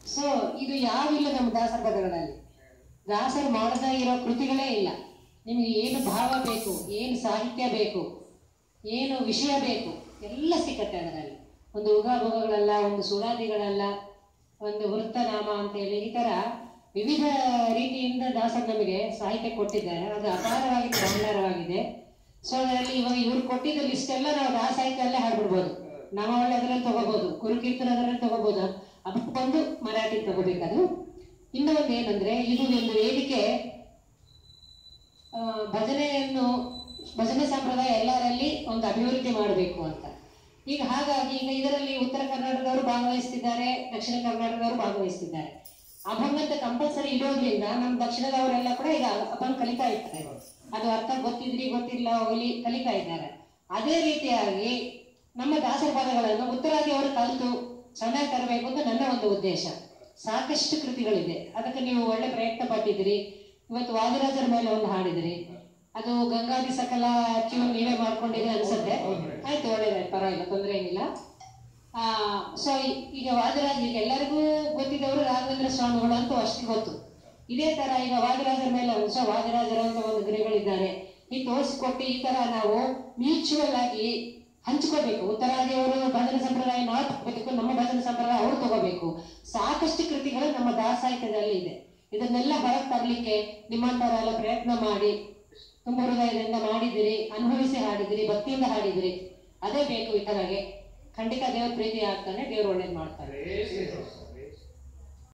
so ಇದು ಯಾವಿಲ್ಲ ನಮ್ಮ ದಾಸರ ಪದಗಳಲ್ಲಿ ದಾಸರು ಮಾಡದ ಇರೋ ಕೃತಿಗಳೇ ಇಲ್ಲ ನಿಮಗೆ ಏನು ಭಾವ ಬೇಕು ಏನು ಸಾಹಿತ್ಯ ಬೇಕು ಏನು ವಿಷಯ ಬೇಕು ಎಲ್ಲ ಸಿಕ್ಕತ್ತೆ ಅದರಲ್ಲಿ ಒಂದು ಉಗಾಭೋಗಗಳಲ್ಲ ಒಂದು ಸುಳಾದಿಗಳಲ್ಲ ಒಂದು ವೃತ್ತನಾಮ ಅಂತೇಳಿ ಈ ಥರ ವಿವಿಧ ರೀತಿಯಿಂದ ದಾಸರು ನಮಗೆ ಸಾಹಿತ್ಯ ಕೊಟ್ಟಿದ್ದಾರೆ ಅದು ಅಪಾರವಾಗಿದೆ ಭಂಡಾರವಾಗಿದೆ ಸೊ ಅದರಲ್ಲಿ ಇವಾಗ ಇವ್ರು ಕೊಟ್ಟಿದ್ದ ಲಿಸ್ಟ್ ಎಲ್ಲ ನಾವು ದಾಸ ಸಾಹಿತ್ಯದಲ್ಲೇ ಹಾಡ್ಬಿಡ್ಬೋದು ನಮ್ಮ ಒಳ್ಳೆ ಅದರಲ್ಲಿ ತಗೋಬಹುದು ಕುರುಕೀರ್ತನ ಅದರಲ್ಲಿ ತಗೋಬಹುದು ಅದಕ್ಕೆ ಬಂದು ಮರಾಠಿ ತಗೋಬೇಕದು ಇನ್ನು ಒಂದು ಏನಂದ್ರೆ ಇದು ಒಂದು ವೇದಿಕೆ ಆ, ಭಜನೆಯನ್ನು ಭಜನೆ ಸಂಪ್ರದಾಯ ಎಲ್ಲರಲ್ಲಿ ಒಂದು ಅಭಿವೃದ್ಧಿ ಮಾಡಬೇಕು ಅಂತ ಈಗ ಹಾಗಾಗಿ ಈಗ ಇದರಲ್ಲಿ ಉತ್ತರ ಕರ್ನಾಟಕದವರು ಭಾಗವಹಿಸ್ತಿದ್ದಾರೆ ದಕ್ಷಿಣ ಕರ್ನಾಟಕದವರು ಭಾಗವಹಿಸ್ತಿದ್ದಾರೆ ಅಭಂಗ ಅಂತ ಕಂಪಲ್ಸರಿ ಇರೋದ್ರಿಂದ ನಮ್ಮ ದಕ್ಷಿಣದವರೆಲ್ಲ ಕೂಡ ಈಗ ಅಭಂಗ ಕಲಿತಾ ಇರ್ತಾರೆ ಅದು ಅರ್ಥ ಗೊತ್ತಿದ್ರಿ ಗೊತ್ತಿಲ್ಲ ಹೋಗಲಿ ಕಲಿತಾ ಇದ್ದಾರೆ ಅದೇ ರೀತಿಯಾಗಿ ನಮ್ಮ ದಾಸರ ಪದಗಳನ್ನು ಉತ್ತರಾದಿಯವರು ಕಲಿತು ಚೆನ್ನಾಗಿ ತರಬೇಕು ಅಂತ ನನ್ನ ಒಂದು ಉದ್ದೇಶ ಸಾಕಷ್ಟು ಕೃತಿಗಳಿದೆ ಅದಕ್ಕೆ ನೀವು ಒಳ್ಳೆ ಪ್ರಯತ್ನ ಪಟ್ಟಿದ್ರಿ ಇವತ್ತು ವಾದಿರಾಜರ ಮೇಲೆ ಒಂದು ಹಾಡಿದ್ರಿ ಅದು ಗಂಗಾದಿ ಸಕಲ ಟ್ಯೂನ್ ನೀವೇ ಮಾಡ್ಕೊಂಡಿದ್ರೆ ಅನ್ಸುತ್ತೆ ಆಯ್ತು ಒಳ್ಳೇದಾಯ್ತು ಪರವಾಗಿಲ್ಲ ತೊಂದರೆ ಏನಿಲ್ಲ ಆ ಸೊ ಈಗ ವಾದಿರಾಜ ಈಗ ಎಲ್ಲರಿಗೂ ಗೊತ್ತಿದ್ದವರು ರಾಘವೇಂದ್ರ ಸ್ವಾಮಿಗಳು ಅಂತ ಅಷ್ಟು ಗೊತ್ತು ಇದೇ ತರ ಈಗ ವಾದಿರಾಜರ ಮೇಲೆ ಒಂದು ಸೊ ವಾದಿರಾಜರ ಅಂತ ಒಂದು ಗುರುಗಳಿದ್ದಾರೆ ಈ ತೋರಿಸ್ಕೊಟ್ಟು ಈ ತರ ನಾವು ಮ್ಯೂಚುವಲ್ ಆಗಿ ಹಂಚ್ಕೋಬೇಕು ಉತ್ತರಾದಿಯವರು ಭಜನೆ ಸಂಪ್ರದಾಯ ನಾವು ತಗೋಬೇಕು ನಮ್ಮ ಭಜನೆ ಸಂಪ್ರದಾಯ ಅವರು ತಗೋಬೇಕು ಸಾಕಷ್ಟು ಕೃತಿಗಳು ನಮ್ಮ ದಾಸ ಸಾಹಿತ್ಯದಲ್ಲಿ ಇದೆ ಇದನ್ನೆಲ್ಲ ಹೊರಗೆ ತರಲಿಕ್ಕೆ ನಿಮ್ಮಂತವರೆಲ್ಲ ಪ್ರಯತ್ನ ಮಾಡಿ ತುಂಬ ಹೃದಯದಿಂದ ಮಾಡಿದಿರಿ ಅನುಭವಿಸಿ ಹಾಡಿದಿರಿ ಭಕ್ತಿಯಿಂದ ಹಾಡಿದಿರಿ ಅದೇ ಬೇಕು ಇತರಗೆ ಖಂಡಿತ ದೇವ್ರ ಪ್ರೀತಿ ಆಗ್ತಾನೆ ದೇವ್ರು ಒಳ್ಳೇದ್ ಮಾಡ್ತಾರೆ ಹರೇ ಶ್ರೀ